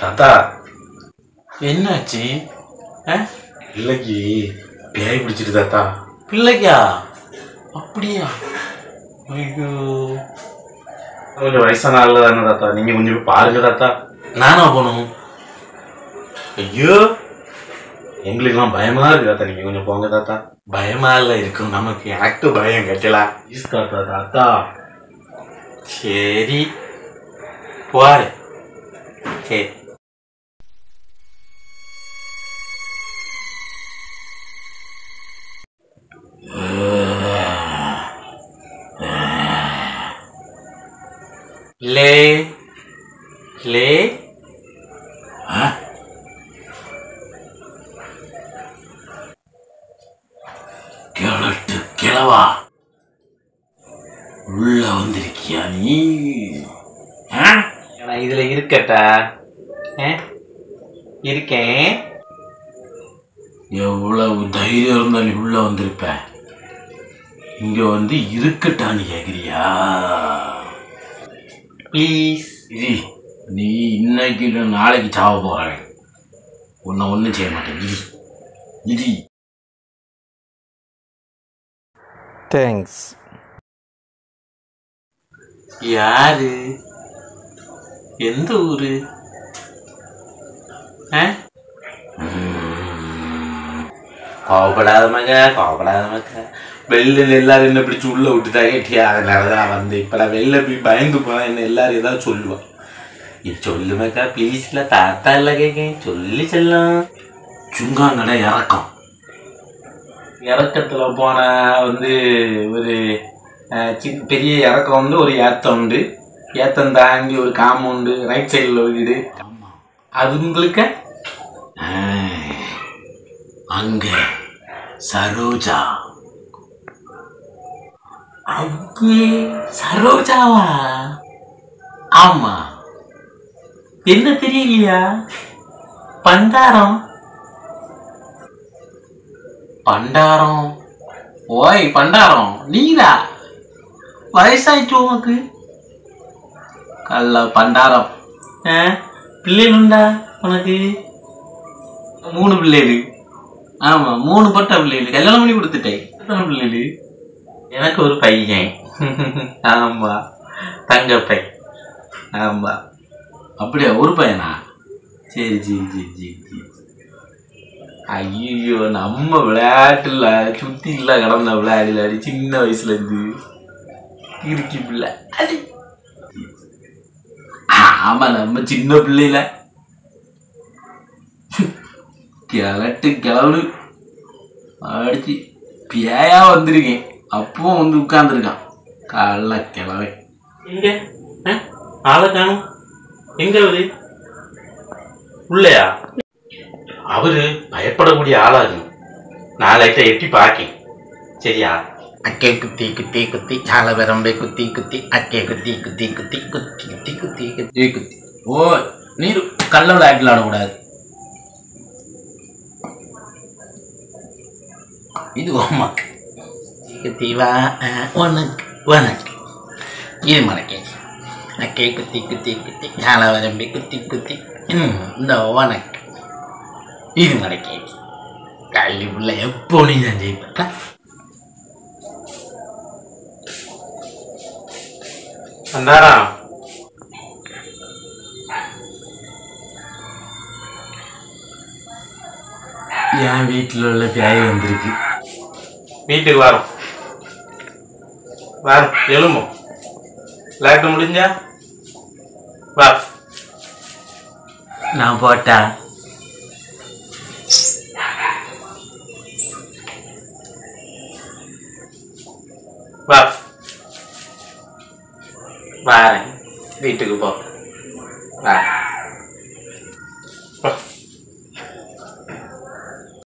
தாத்தா என்னாச்சு ஆ? பிள்ளைக்கு பேய் பிடிச்சிட்டு தாத்தா பிள்ளைக்கா அப்படியா ஐயோ கொஞ்சம் வயசான ஆள் தானே தாத்தா நீங்க கொஞ்சம் போய் பாருங்க தாத்தா நானா போகணும் ஐயோ எங்களுக்கெல்லாம் பயமா இருக்கு தாத்தா நீங்க கொஞ்சம் போங்க தாத்தா பயமா இல்ல இருக்கும் நமக்கு எனக்கு பயம் கட்டலாம் ப்ளீஸ் தாத்தா தாத்தா சரி போறேன் சரி லே லே ஆ? கிழட்டு கிழவா உள்ள வந்திருக்கியா நீ ஆ? நான் இதுல இருக்கட்டா ஆ? இருக்கேன் எவ்வளவு தைரியம் இருந்தா நீ உள்ள வந்திருப்ப இங்க வந்து இருக்கட்டான்னு கேக்குறியா ப்ளீஸ் இரி நீ இன்னைக்கு இல்ல நாளைக்கு சாவ போறேன் உன்னை ஒன்றும் செய்ய மாட்டேன் இடி இடி தேங்க்ஸ் யாரு எந்த ஊரு ஆ? ம். கோவப்படாத மக கோவப்படாத மக வெளில எல்லாரும் என்ன பிடிச்சி உள்ள விட்டுட்டாங்க டியா அதனாலதான் நான் வந்தேன் இப்ப நான் வெளில போய் பயந்து போனா என்ன எல்லாரும் ஏதாவது சொல்லுவான் இது சொல்லு மக்கா ப்ளீஸ்ல தாத்தா இல்ல கேக்கேன் சொல்லி செல்லம் சுங்காங்கடை இறக்கம் இறக்கத்துல போன வந்து ஒரு அஹ், சின்ன பெரிய இறக்கம் வந்து ஒரு ஏத்தம் உண்டு ஏத்தம் தாண்டி ஒரு காம்பவுண்டு ரைட் சைடில் வீடு அது உங்களுக்கு அங்க சரோஜா அங்கே சரோஜாவா ஆமா என்ன தெரியலையா பண்டாரம் பண்டாரம் ஓய் பண்டாரம் நீரா வயசாயிட்டு உனக்கு கல்ல பண்டாரம் ஆ பிள்ளைகள் உண்டா உனக்கு மூணு பிள்ளைகள் ஆமா மூணு பட்ட பிள்ளைகள் கல்யாணம் பண்ணி கொடுத்துட்டேன் எத்தனை பிள்ளைகள் எனக்கு ஒரு பையன் ஆமா தங்க பை ஆமா அப்படியா ஒரு பையனா சரி சரி சரி சரி சரி ஐயோ நம்ம விளையாட்டுல சுத்தி இல்ல கடந்த விளையாடி விளையாடி சின்ன வயசுல இருந்து கிறுக்கி பிள்ளை அடி. ஆமா நம்ம சின்ன பிள்ளைல கிளட்டு கிளவு அடிச்சு பியாயா வந்திருக்கேன் அப்பவும் வந்து உட்கார்ந்துருக்கான் கள்ள கிளவை எங்க ஆளை காணும் எங்க அவரு உள்ளயா அவரு பயப்படக்கூடிய ஆளாது நாளைட்ட எட்டி பாக்கேன் சரியா அக்கே குத்தி குத்தி குத்தி சால விரம்பை குத்தி குத்தி அக்கே குத்தி குத்தி குத்தி குத்தி குத்தி குத்தி குத்தி குத்தி ஓ நீர் கள்ள விளையாட்டில் ஆடக்கூடாது இது உமக்கு குத்தி வா ஆ, உனக்கு உனக்கு இது மடக்கேஜ் அக்கே குத்தி குத்தி குத்தி சால விரம்பை குத்தி குத்தி ம் இந்த உனக்கு இது மடக்கேஜ் கல்வி பிள்ளை எப்போ நீ தான் ஜெயிப்பா வந்தாரா என் வீட்டில் உள்ள பியாய் வந்திருக்கு வீட்டுக்கு வரோம் வரோம் எழுமோ விளையாட்டு முடிஞ்சா வா நான் போட்டா வா வரேன் வீட்டுக்கு போ வா